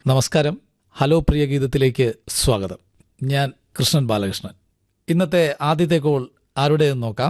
നമസ്കാരം ഹലോ പ്രിയ ഗീതത്തിലേക്ക് സ്വാഗതം ഞാൻ കൃഷ്ണൻ ബാലകൃഷ്ണൻ ഇന്നത്തെ ആദ്യത്തെ കോൾ ആരുടേതെന്ന് നോക്കാം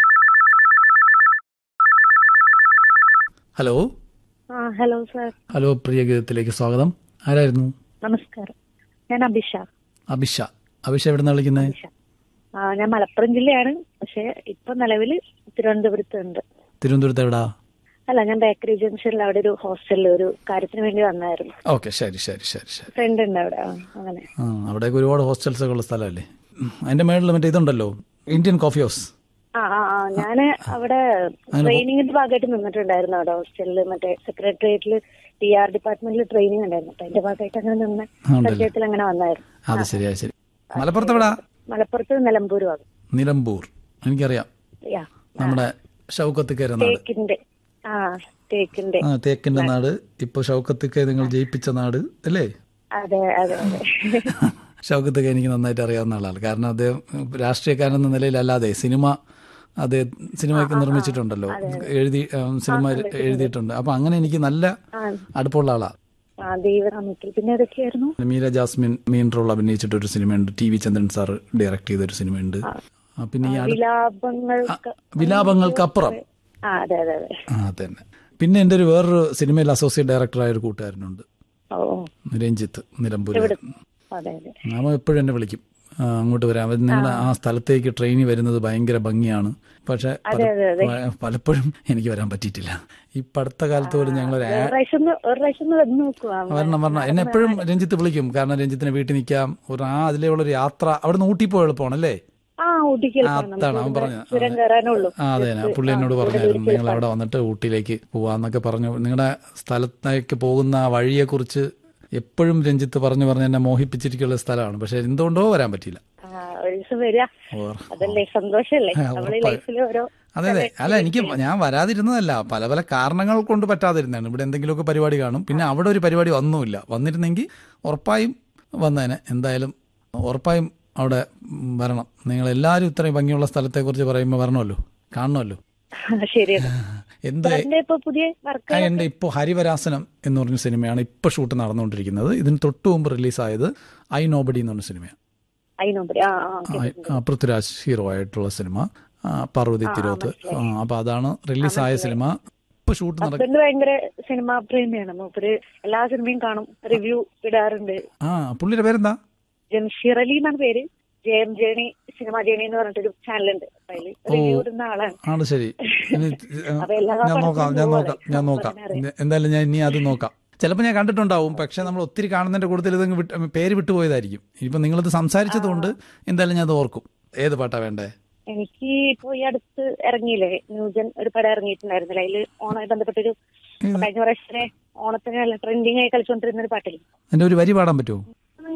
ഹലോ ആ ഹലോ സാർ ഹലോ പ്രിയ ഗീതത്തിലേക്ക് സ്വാഗതം ആരായിരുന്നു നമസ്കാരം ഞാൻ അഭിഷ അഭിഷ അഭിഷ എവിടെ നിന്ന് വിളിക്കുന്നത് അഭിഷ ആ ഞാൻ മലപ്പുറം ജില്ലയാണ് പക്ഷെ ഇപ്പൊ നിലവിൽ തിരുവനന്തപുരത്ത് ഉണ്ട് തിരുവനന്തപുരത്ത് എവിടാ അല്ല ഞാൻ ബേക്കറി ജംഗ്ഷനിൽ അവിടെ ഒരു ഹോസ്റ്റലിൽ ഒരു കാര്യത്തിന് വേണ്ടി വന്നായിരുന്നു ഓക്കെ ശരി ശരി ശരി ശരി ഫ്രണ്ട് ഉണ്ട് അവിടെ ആ, അങ്ങനെ ആ അവിടേക്ക് ഒരുപാട് ഹോസ്റ്റൽസ് ഒക്കെ ഉള്ള സ്ഥലമല്ലേ ഉം, അതിന്റെ മേളിൽ മറ്റേ ഇതുണ്ടല്ലോ ഇന്ത്യൻ കോഫി ഹൗസ് ആ ആ ആ ഞാന് അവിടെ ട്രെയിനിങ്ങിന്റെ ഭാഗമായിട്ട് നിന്നിട്ടുണ്ടായിരുന്നു അവിടെ ഹോസ്റ്റലിൽ മറ്റേ സെക്രട്ടേറിയറ്റിൽ ടി ആർ ഡിപ്പാർട്ട്മെന്റിൽ ട്രെയിനിങ് ഉണ്ടായിരുന്നു അപ്പൊ അതിന്റെ ഭാഗമായിട്ട് അങ്ങനെ നിന്ന് ഉണ്ടല്ലേ. പരിചയത്തിൽ അങ്ങനെ വന്നായിരുന്നു അത് ശരിയാ ശരി മലപ്പുറത്ത് എവിടാ മലപ്പുറത്ത് നിലമ്പൂർ ഭാഗം നിലമ്പൂർ എനിക്കറിയാം യാ നമ്മുടെ ഷൗക്കത്ത് കയറുന്ന നാട് തേക്കിന്റെ ആ തേക്കിന്റെ ആ തേക്കിന്റെ നാട് ഇപ്പൊ ഷൗക്കത്തൊക്കെ നിങ്ങൾ ജയിപ്പിച്ച നാട് അല്ലേ അതെ അതെ അതെ ഷൗക്കത്തൊക്കെ എനിക്ക് നന്നായിട്ട് അറിയാവുന്ന ആളാണ് കാരണം അദ്ദേഹം രാഷ്ട്രീയക്കാരൻ എന്ന നിലയിലല്ലാതെ സിനിമ അദ്ദേഹം സിനിമയൊക്കെ നിർമ്മിച്ചിട്ടുണ്ടല്ലോ എഴുതി ഉം, സിനിമ എഴുതിയിട്ടുണ്ട് അപ്പൊ അങ്ങനെ എനിക്ക് നല്ല ആ അടുപ്പമുള്ള ആളാ ആ ദൈവനാമത്തിൽ പിന്നെ ഏതൊക്കെയായിരുന്നു മീര ജാസ്മിൻ മെയിൻ റോൾ അഭിനയിച്ചിട്ട് ഒരു സിനിമയുണ്ട് T V Chandran sir direct ചെയ്ത ഒരു സിനിമയുണ്ട് ആ, പിന്നെ ഈ അടുത്ത വിലാപങ്ങൾക്ക് വിലാപങ്ങൾക്കപ്പുറം ആ അതെ അതെ അതെ ആ തന്നെ പിന്നെ എൻ്റെ ഒരു വേറൊരു സിനിമയിൽ അസോസിയേറ്റ് ഡയറക്ടറായ ഒരു കൂട്ടുകാരനുണ്ട് ഓ രഞ്ജിത്ത് നിലമ്പൂർ അതെ അതെ അവൻ എപ്പോഴും എന്നെ വിളിക്കും ആ, അങ്ങോട്ട് വരാം അത് നിങ്ങളുടെ ആ സ്ഥലത്തേക്ക് ട്രെയിനിൽ വരുന്നത് ഭയങ്കര ഭംഗിയാണ് പക്ഷെ പല- പ- പലപ്പോഴും എനിക്ക് വരാൻ പറ്റിയിട്ടില്ല ഈ അടുത്ത കാലത്ത് പോലും ഞങ്ങൾ ഒരു ഒരു പ്രാവശ്യം ഒന്ന് ഒരു പ്രാവശ്യം ഒന്ന് വന്ന് നോക്കുക വരണം വരണം എന്നെ എപ്പോഴും രഞ്ജിത്ത് വിളിക്കും കാരണം രഞ്ജിത്തിന് വീട്ടിൽ നിൽക്കാം ഒരു ആ അതിലേയുള്ള ഒരു യാത്ര അവിടെ നിന്ന് ഊട്ടി പോയി എളുപ്പമാണല്ലേ ആ ഊട്ടിക്കൽ ആ, അതാണ് അവൻ പറഞ്ഞത് ചുരം കയറാനുള്ളൂ ആ അതെ ആ പുള്ളി എന്നോട് പറഞ്ഞായിരുന്നു നിങ്ങൾ അവിടെ വന്നിട്ട് ഊട്ടിയിലേക്ക് പോവാന്നൊക്കെ പറഞ്ഞു നിങ്ങളുടെ സ്ഥലത്തേക്ക് പോകുന്ന ആ വഴിയെക്കുറിച്ച് എപ്പോഴും രഞ്ജിത്ത് പറഞ്ഞു പറഞ്ഞ് എന്നെ മോഹിപ്പിച്ചിരിക്കുന്ന സ്ഥലമാണ് പക്ഷെ എന്തുകൊണ്ടോ വരാൻ പറ്റിയില്ല ആ ഒരു ദിവസം വരിക ഓർ- അതല്ലേ സന്തോഷല്ലേ നമ്മളെ ലൈഫിൽ ഓരോ അതെ അതെ അല്ല എനിക്ക് ഞാൻ വരാതിരുന്നതല്ല പല പല കാരണങ്ങൾ കൊണ്ട് പറ്റാതിരുന്നതാണ് ഇവിടെ എന്തെങ്കിലുമൊക്കെ പരിപാടി കാണും പിന്നെ അവിടെ ഒരു പരിപാടി വന്നുമില്ല വന്നിരുന്നെങ്കിൽ ഉറപ്പായും വന്നേനെ എന്തായാലും ഉറപ്പായും അവിടെ ഉം, വരണം നിങ്ങൾ എല്ലാവരും ഇത്രയും ഭംഗിയുള്ള സ്ഥലത്തെക്കുറിച്ച് പറയുമ്പോൾ വരണമല്ലോ കാണണമല്ലോ ശരിയാണ് എന്ത് എന്റെ ഇപ്പൊ പുതിയ വർക്ക് ആ, എൻ്റെ ഇപ്പോൾ ഹരിവരാസനം എന്ന് പറഞ്ഞ സിനിമയാണ് ഇപ്പോൾ ഷൂട്ട് നടന്നുകൊണ്ടിരിക്കുന്നത് ഇതിന് തൊട്ട് മുമ്പ് റിലീസായത് ഐ നോബഡി എന്ന് പറഞ്ഞ സിനിമയാണ് അതിനോമ്പരി ആ ആ ആ, ആ, പൃഥ്വിരാജ് ഹീറോ ആയിട്ടുള്ള സിനിമ ആ, പാർവതി തിരോത്ത് ആ, അപ്പൊ അതാണ് റിലീസായ സിനിമ ഇപ്പൊ ഷൂട്ട് നടക്കും ഹസ്ബൻഡ് ഭയങ്കര സിനിമാ പ്രേമിയാണ് മൂപ്പര് എല്ലാ സിനിമയും കാണും റിവ്യൂ ഇടാറുണ്ട് ആ പുള്ളിയുടെ പേരെന്താ ജംഷീർ അലി എന്നാണ് പേര് J M journey cinema journey എന്ന് പറഞ്ഞിട്ടൊരു ചാനലുണ്ട് അപ്പൊ അതില് റിവ്യൂ ഇടുന്ന ആളാണ് ആണ് ശരി ഇനി, ആ, അപ്പൊ എല്ലാ ഞാൻ നോക്കാം പടത്തിനും ഞാൻ പോവാലോ. നോക്കാം ഞാൻ നോക്കാം പറഞ്ഞറിയാം. എന്തായാലും ഞാൻ ഇനി അത് നോക്കാം ചിലപ്പോൾ ഞാൻ കണ്ടിട്ടുണ്ടാവും പക്ഷെ നമ്മൾ ഒത്തിരി കാണുന്നതിന്റെ കൂട്ടത്തിൽ ഇതങ്ങ് വിട്ട് പേര് വിട്ടുപോയതായിരിക്കും ഇനിയിപ്പോ നിങ്ങളിത് സംസാരിച്ചതുകൊണ്ട് എന്തായാലും ഞാൻ അത് ഓർക്കും ഏത് പാട്ടാ വേണ്ടേ എനിക്ക് ഇപ്പൊ ഈ അടുത്ത് ഇറങ്ങിയില്ലേ ന്യൂജൻ ഒരു പടം ഇറങ്ങിയിട്ടുണ്ടായിരുന്നില്ല അതില് ഓണമായി ബന്ധപ്പെട്ടൊരു കഴിഞ്ഞ പ്രാവശ്യത്തെ ഓണത്തിന് നല്ല ട്രെൻഡിങ് ആയി കളിച്ചോണ്ടിരുന്ന ഒരു പാട്ടില്ലേ എന്റെ ഒരു വരി പാടാൻ പറ്റുമോ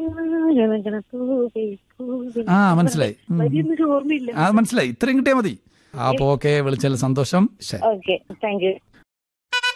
ആ മനസ്സിലായി ഉം. വലിയൊരു ഓർമ്മയില്ല ആ മനസ്സിലായി ഇത്രയും കിട്ടിയാൽ മതി അപ്പൊ ഓക്കെ വിളിച്ചാൽ സന്തോഷം ശരി ഓക്കെ താങ്ക് യു